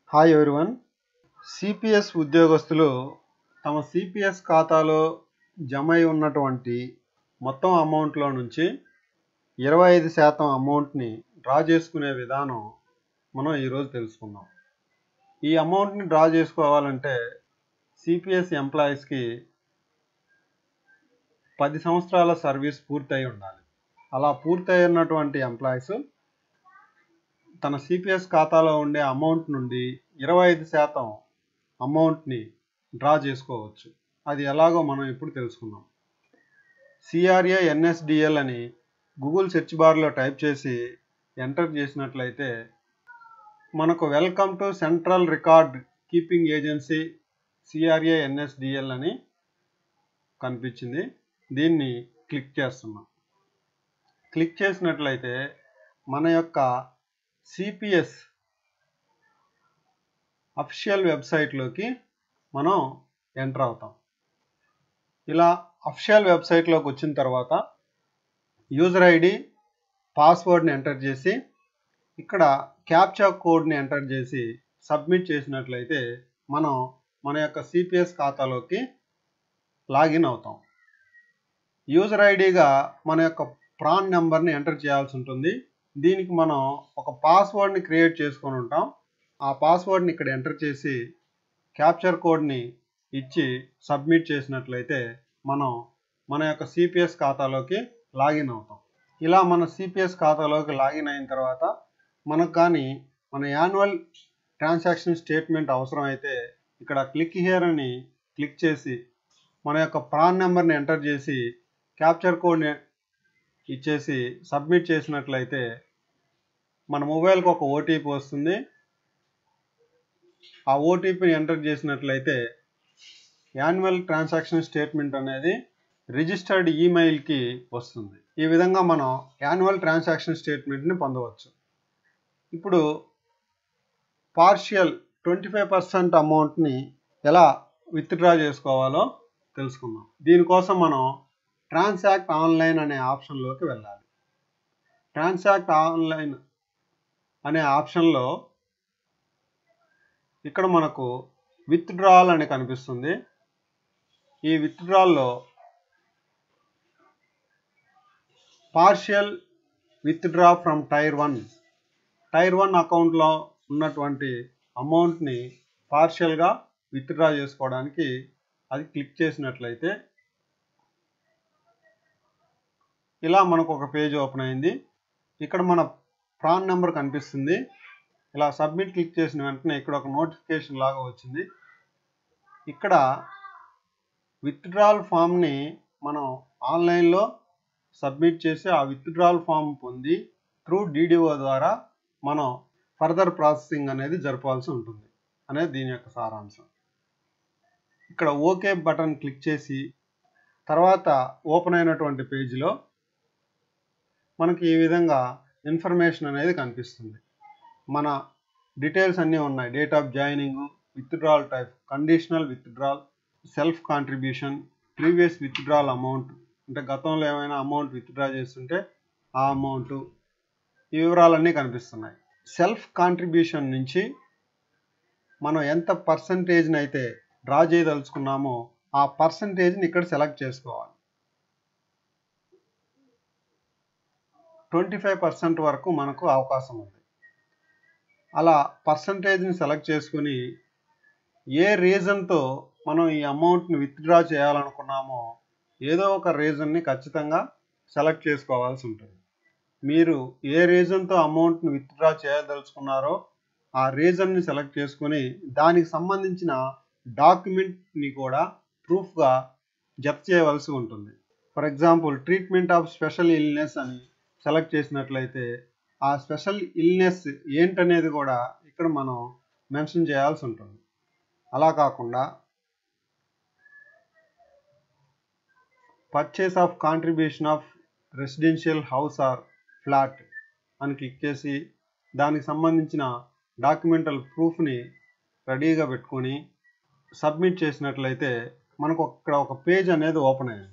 hi everyone CPS ఉద్యోగస్తులు తమ CPS ఖాతాలో జమ అయి ఉన్నటువంటి మొత్తం అమౌంట్లో నుంచి ఇరవై ఐదు శాతం అమౌంట్ని డ్రా చేసుకునే విధానం మనం ఈరోజు తెలుసుకుందాం ఈ అమౌంట్ని డ్రా చేసుకోవాలంటే సిపిఎస్ ఎంప్లాయీస్కి పది సంవత్సరాల సర్వీస్ పూర్తయి ఉండాలి అలా పూర్తయి ఉన్నటువంటి ఎంప్లాయీస్ తన సిపిఎస్ ఖాతాలో ఉండే అమౌంట్ నుండి ఇరవై ఐదు శాతం అమౌంట్ని డ్రా చేసుకోవచ్చు అది ఎలాగో మనం ఇప్పుడు తెలుసుకుందాం సిఆర్ఏ ఎన్ఎస్డిఎల్ అని గూగుల్ సెర్చ్ బార్లో టైప్ చేసి ఎంటర్ చేసినట్లయితే మనకు welcome to central record keeping agency CRA NSDL అని కనిపించింది దీన్ని క్లిక్ చేస్తున్నాం క్లిక్ చేసినట్లయితే మన యొక్క సిపిఎస్ అఫిషియల్ వెబ్సైట్లోకి మనం ఎంటర్ అవుతాం ఇలా అఫిషియల్ వెబ్సైట్లోకి వచ్చిన తర్వాత యూజర్ ఐడి పాస్వర్డ్ని ఎంటర్ చేసి ఇక్కడ క్యాప్చా కోడ్ని ఎంటర్ చేసి సబ్మిట్ చేసినట్లయితే మనం మన యొక్క సిపిఎస్ ఖాతాలోకి లాగిన్ అవుతాం యూజర్ ఐడిగా మన యొక్క ప్రాన్ నెంబర్ని ఎంటర్ చేయాల్సి ఉంటుంది దీనికి మనం ఒక పాస్వర్డ్ని క్రియేట్ చేసుకొని ఉంటాం ఆ పాస్వర్డ్ని ఇక్కడ ఎంటర్ చేసి క్యాప్చర్ కోడ్ని ఇచ్చి సబ్మిట్ చేసినట్లయితే మనం మన యొక్క సిపిఎస్ ఖాతాలోకి లాగిన్ అవుతాం ఇలా మన సిపిఎస్ ఖాతాలోకి లాగిన్ అయిన తర్వాత మనకు కానీ మన యాన్యువల్ ట్రాన్సాక్షన్ స్టేట్మెంట్ అవసరం అయితే ఇక్కడ క్లిక్ హియర్ అని క్లిక్ చేసి మన యొక్క ప్రాన్ నెంబర్ని ఎంటర్ చేసి క్యాప్చర్ కోడ్ని ఇచ్చేసి సబ్మిట్ చేసినట్లయితే మన మొబైల్కి ఒక ఓటీపీ వస్తుంది ఆ ఓటీపీని ఎంటర్ చేసినట్లయితే యాన్యువల్ ట్రాన్సాక్షన్ స్టేట్మెంట్ అనేది రిజిస్టర్డ్ ఈమెయిల్కి వస్తుంది ఈ విధంగా మనం యాన్యువల్ ట్రాన్సాక్షన్ స్టేట్మెంట్ని పొందవచ్చు ఇప్పుడు పార్షియల్ ట్వంటీ ఫైవ్ పర్సెంట్ అమౌంట్ని ఎలా విత్డ్రా చేసుకోవాలో తెలుసుకుందాం దీనికోసం మనం ట్రాన్సాక్ట్ ఆన్లైన్ అనే ఆప్షన్లోకి వెళ్ళాలి ట్రాన్సాక్ట్ ఆన్లైన్ అనే ఆప్షన్లో ఇక్కడ మనకు విత్డ్రాల్ అని కనిపిస్తుంది ఈ విత్డ్రాల్లో partial withdraw from tier one tier one అకౌంట్లో ఉన్నటువంటి అమౌంట్ని పార్షియల్గా విత్డ్రా చేసుకోవడానికి అది క్లిక్ చేసినట్లయితే ఇలా మనకు ఒక పేజ్ ఓపెన్ అయింది ఇక్కడ మన ప్రాన్ నెంబర్ కనిపిస్తుంది ఇలా సబ్మిట్ క్లిక్ చేసిన వెంటనే ఇక్కడ ఒక నోటిఫికేషన్ లాగా వచ్చింది ఇక్కడ విత్డ్రాల్ ఫామ్ని మనం ఆన్లైన్లో సబ్మిట్ చేసి ఆ విత్డ్రాల్ ఫామ్ పొంది త్రూ డీడీఓ ద్వారా మనం ఫర్దర్ ప్రాసెసింగ్ అనేది జరపాల్సి ఉంటుంది అనేది దీని యొక్క సారాంశం ఇక్కడ ఓకే బటన్ క్లిక్ చేసి తర్వాత ఓపెన్ అయినటువంటి పేజీలో మనకి ఈ విధంగా ఇన్ఫర్మేషన్ అనేది కనిపిస్తుంది మన డీటెయిల్స్ అన్నీ ఉన్నాయి date of joining withdrawal type conditional withdrawal self contribution previous withdrawal amount అంటే గతంలో ఏమైనా అమౌంట్ విత్డ్రా చేస్తుంటే ఆ అమౌంట్ ఈ వివరాలన్నీ కనిపిస్తున్నాయి సెల్ఫ్ కాంట్రిబ్యూషన్ నుంచి మనం ఎంత పర్సంటేజ్ని అయితే డ్రా చేయదలుచుకున్నామో ఆ పర్సంటేజ్ని ఇక్కడ సెలెక్ట్ చేసుకోవాలి ట్వంటీ ఫైవ్ పర్సెంట్ వరకు మనకు అవకాశం ఉంది అలా పర్సంటేజ్ని సెలెక్ట్ చేసుకుని ఏ రీజన్తో మనం ఈ అమౌంట్ని విత్డ్రా చేయాలనుకున్నామో ఏదో ఒక రీజన్ని ఖచ్చితంగా సెలెక్ట్ చేసుకోవాల్సి ఉంటుంది మీరు ఏ రీజన్తో అమౌంట్ని విత్డ్రా చేయదలుచుకున్నారో ఆ రీజన్ని సెలెక్ట్ చేసుకొని దానికి సంబంధించిన డాక్యుమెంట్ని కూడా ప్రూఫ్గా జత చేయవలసి ఉంటుంది for example treatment of special illness అని సెలెక్ట్ చేసినట్లయితే ఆ స్పెషల్ ఇల్నెస్ ఏంటనేది కూడా ఇక్కడ మనం మెన్షన్ చేయాల్సి ఉంటుంది అలా కాకుండా purchase of contribution of residential house or flat అని క్లిక్ చేసి దానికి సంబంధించిన డాక్యుమెంటల్ ప్రూఫ్ని రెడీగా పెట్టుకొని సబ్మిట్ చేసినట్లయితే మనకు ఇక్కడ ఒక పేజ్ అనేది ఓపెన్ అయ్యింది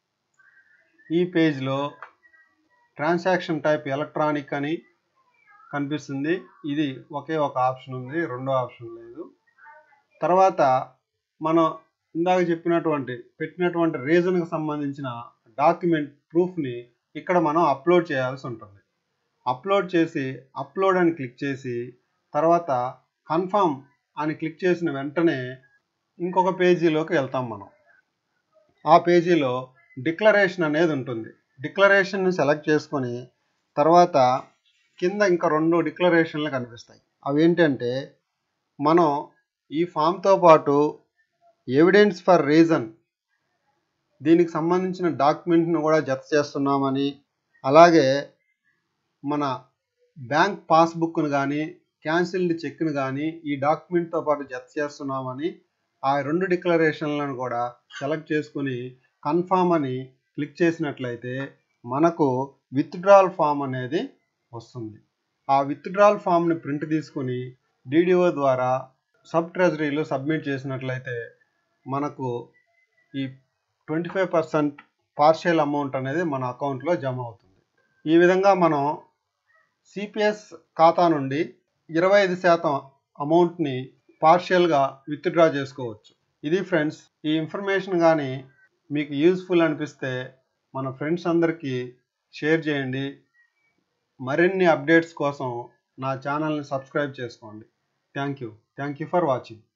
ఈ పేజ్లో ట్రాన్సాక్షన్ టైప్ ఎలక్ట్రానిక్ అని కనిపిస్తుంది ఇది ఒకే ఒక ఆప్షన్ ఉంది రెండో ఆప్షన్ లేదు తర్వాత మనం ఇందాక చెప్పినటువంటి పెట్టినటువంటి రీజన్కి సంబంధించిన డాక్యుమెంట్ ప్రూఫ్ని ఇక్కడ మనం అప్లోడ్ చేయాల్సి ఉంటుంది అప్లోడ్ చేసి అప్లోడ్ అని క్లిక్ చేసి తర్వాత కన్ఫర్మ్ అని క్లిక్ చేసిన వెంటనే ఇంకొక పేజీలోకి వెళ్తాం మనం ఆ పేజీలో డిక్లరేషన్ అనేది ఉంటుంది డిక్లరేషన్ని సెలెక్ట్ చేసుకొని తర్వాత కింద ఇంకా రెండు డిక్లరేషన్లు కనిపిస్తాయి అవి ఏంటంటే మనం ఈ ఫామ్తో పాటు ఎవిడెన్స్ ఫర్ రీజన్ దీనికి సంబంధించిన డాక్యుమెంట్ను కూడా జత చేస్తున్నామని అలాగే మన బ్యాంక్ పాస్బుక్ను కానీ క్యాన్సిల్డ్ చెక్ను కానీ ఈ డాక్యుమెంట్తో పాటు జత చేస్తున్నామని ఆ రెండు డిక్లరేషన్లను కూడా సెలెక్ట్ చేసుకుని కన్ఫామ్ అని క్లిక్ చేసినట్లయితే మనకు విత్డ్రాల్ ఫామ్ అనేది వస్తుంది ఆ విత్డ్రాల్ ఫామ్ని ప్రింట్ తీసుకుని డీడీఓ ద్వారా సబ్ ట్రెజరీలో సబ్మిట్ చేసినట్లయితే మనకు ఈ twenty five percent partial amount అనేది మన అకౌంట్లో జమ అవుతుంది ఈ విధంగా మనం సిపిఎస్ ఖాతా నుండి ఇరవై ఐదు శాతం అమౌంట్ని పార్షియల్గా విత్డ్రా చేసుకోవచ్చు ఇది ఫ్రెండ్స్ ఈ ఇన్ఫర్మేషన్ కానీ మీకు యూజ్ఫుల్ అనిపిస్తే మన ఫ్రెండ్స్ అందరికీ షేర్ చేయండి మరిన్ని అప్డేట్స్ కోసం నా ఛానల్ని సబ్స్క్రైబ్ చేసుకోండి thank you thank you for watching